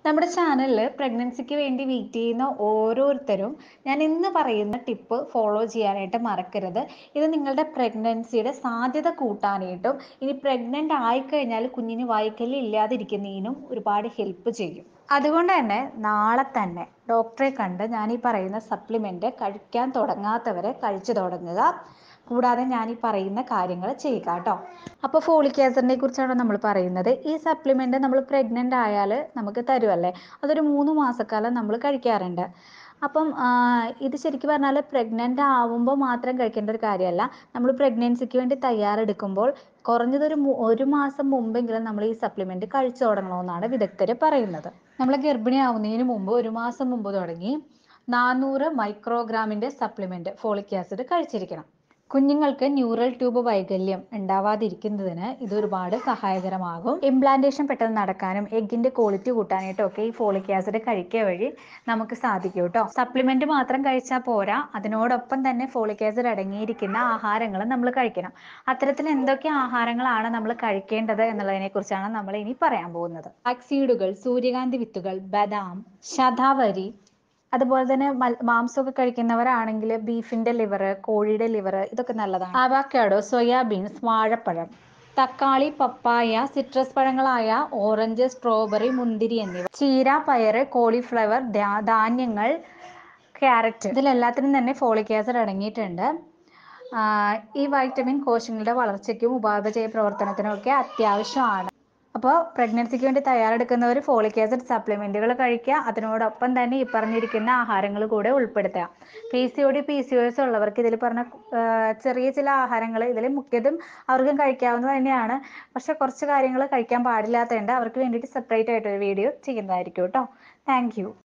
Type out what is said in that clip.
നമ്മുടെ ചാനലിൽ പ്രഗ്നൻസിക്ക് വേണ്ടി വെയിറ്റ് ചെയ്യുന്ന ഓരോരുത്തരും ഞാൻ ഇന്ന് പറയുന്ന ടിപ്പ് ഫോളോ ചെയ്യാനായിട്ട് മറക്കരുത് ഇത് നിങ്ങളുടെ പ്രഗ്നൻസിയുടെ സാധ്യത കൂട്ടാനായിട്ടും ഇനി പ്രഗ്നൻ്റ് ആയിക്കഴിഞ്ഞാൽ കുഞ്ഞിന് വായിക്കല് ഇല്ലാതിരിക്കുന്നതിനും ഒരുപാട് ഹെൽപ്പ് ചെയ്യും അതുകൊണ്ട് തന്നെ നാളെ തന്നെ ഡോക്ടറെ കണ്ട് ഞാൻ ഈ പറയുന്ന സപ്ലിമെൻ്റ് കഴിക്കാൻ തുടങ്ങാത്തവരെ കഴിച്ചു തുടങ്ങുക കൂടാതെ ഞാൻ ഈ പറയുന്ന കാര്യങ്ങൾ ചെയ്യുക കേട്ടോ അപ്പോൾ ഫോളിക് ആസിഡിനെ കുറിച്ചാണ് നമ്മൾ പറയുന്നത് ഈ സപ്ലിമെൻ്റ് നമ്മൾ പ്രഗ്നൻ്റ് ആയാൽ നമുക്ക് തരുമല്ലേ അതൊരു മൂന്ന് മാസക്കാലം നമ്മൾ കഴിക്കാറുണ്ട് അപ്പം ഇത് ശരിക്കും പറഞ്ഞാൽ പ്രഗ്നൻ്റ് ആവുമ്പോൾ മാത്രം കഴിക്കേണ്ട ഒരു കാര്യമല്ല നമ്മൾ പ്രഗ്നൻസിക്ക് വേണ്ടി തയ്യാറെടുക്കുമ്പോൾ കുറഞ്ഞതൊരു ഒരു മാസം മുമ്പെങ്കിലും നമ്മൾ ഈ സപ്ലിമെൻ്റ് കഴിച്ചു തുടങ്ങണമെന്നാണ് വിദഗ്ധർ പറയുന്നത് നമ്മൾ ഗർഭിണിയാവുന്നതിന് മുമ്പ് ഒരു മാസം മുമ്പ് തുടങ്ങി നാനൂറ് മൈക്രോഗ്രാമിൻ്റെ സപ്ലിമെൻ്റ് ഫോളിക് ആസിഡ് കഴിച്ചിരിക്കണം കുഞ്ഞുങ്ങൾക്ക് ന്യൂറൽ ട്യൂബ് വൈകല്യം ഉണ്ടാവാതിരിക്കുന്നതിന് ഇത് ഒരുപാട് സഹായകരമാകും ഇംപ്ലാന്റേഷൻ പെട്ടെന്ന് നടക്കാനും എഗ്ഗിന്റെ ക്വാളിറ്റി കൂട്ടാനായിട്ടും ഒക്കെ ഈ ഫോളിക് ആസിഡ് കഴിക്കുക വഴി നമുക്ക് സാധിക്കും കേട്ടോ സപ്ലിമെന്റ് മാത്രം കഴിച്ചാൽ പോരാ അതിനോടൊപ്പം തന്നെ ഫോളിക് ആസിഡ് അടങ്ങിയിരിക്കുന്ന ആഹാരങ്ങൾ നമ്മൾ കഴിക്കണം അത്തരത്തിൽ എന്തൊക്കെ ആഹാരങ്ങളാണ് നമ്മൾ കഴിക്കേണ്ടത് എന്നുള്ളതിനെ കുറിച്ചാണ് നമ്മൾ ഇനി പറയാൻ പോകുന്നത് സീഡുകൾ സൂര്യകാന്തി വിത്തുകൾ ബദാം ശതാവരി അതുപോലെ തന്നെ മാംസമൊക്കെ കഴിക്കുന്നവരാണെങ്കിൽ ബീഫിന്റെ ലിവർ കോഴിയുടെ ലിവർ ഇതൊക്കെ നല്ലതാണ് ആവാക്കാഡോ സോയാബീൻസ് വാഴപ്പഴം തക്കാളി പപ്പായ സിട്രസ് പഴങ്ങളായ ഓറഞ്ച് സ്ട്രോബെറി മുന്തിരി എന്നിവ ചീര പയറ് കോളിഫ്ലവർ ധാന്യങ്ങൾ ക്യാരറ്റ് ഇതിലെല്ലാത്തിനും തന്നെ ഫോളിക് ആസിഡ് അടങ്ങിയിട്ടുണ്ട് ഈ വൈറ്റമിൻ കോശങ്ങളുടെ വളർച്ചയ്ക്കും ഉപാപചയ പ്രവർത്തനത്തിനും ഒക്കെ അത്യാവശ്യമാണ് അപ്പോൾ പ്രഗ്നൻസിക്ക് വേണ്ടി തയ്യാറെടുക്കുന്നവർ ഫോളിക് ആസിഡ് സപ്ലിമെൻറ്റുകൾ കഴിക്കുക അതിനോടൊപ്പം തന്നെ ഈ പറഞ്ഞിരിക്കുന്ന ആഹാരങ്ങൾ കൂടെ ഉൾപ്പെടുത്തുക P C O D P C O S ഉള്ളവർക്ക് ഇതിൽ പറഞ്ഞ ചെറിയ ചില ആഹാരങ്ങൾ ഇതിൽ മുഖ്യതും അവർക്കും കഴിക്കാവുന്നത് തന്നെയാണ് പക്ഷേ കുറച്ച് കാര്യങ്ങൾ കഴിക്കാൻ പാടില്ലാത്തതുണ്ട് അവർക്ക് വേണ്ടിയിട്ട് സെപ്പറേറ്റ് ആയിട്ടൊരു വീഡിയോ ചെയ്യുന്നതായിരിക്കും കേട്ടോ താങ്ക്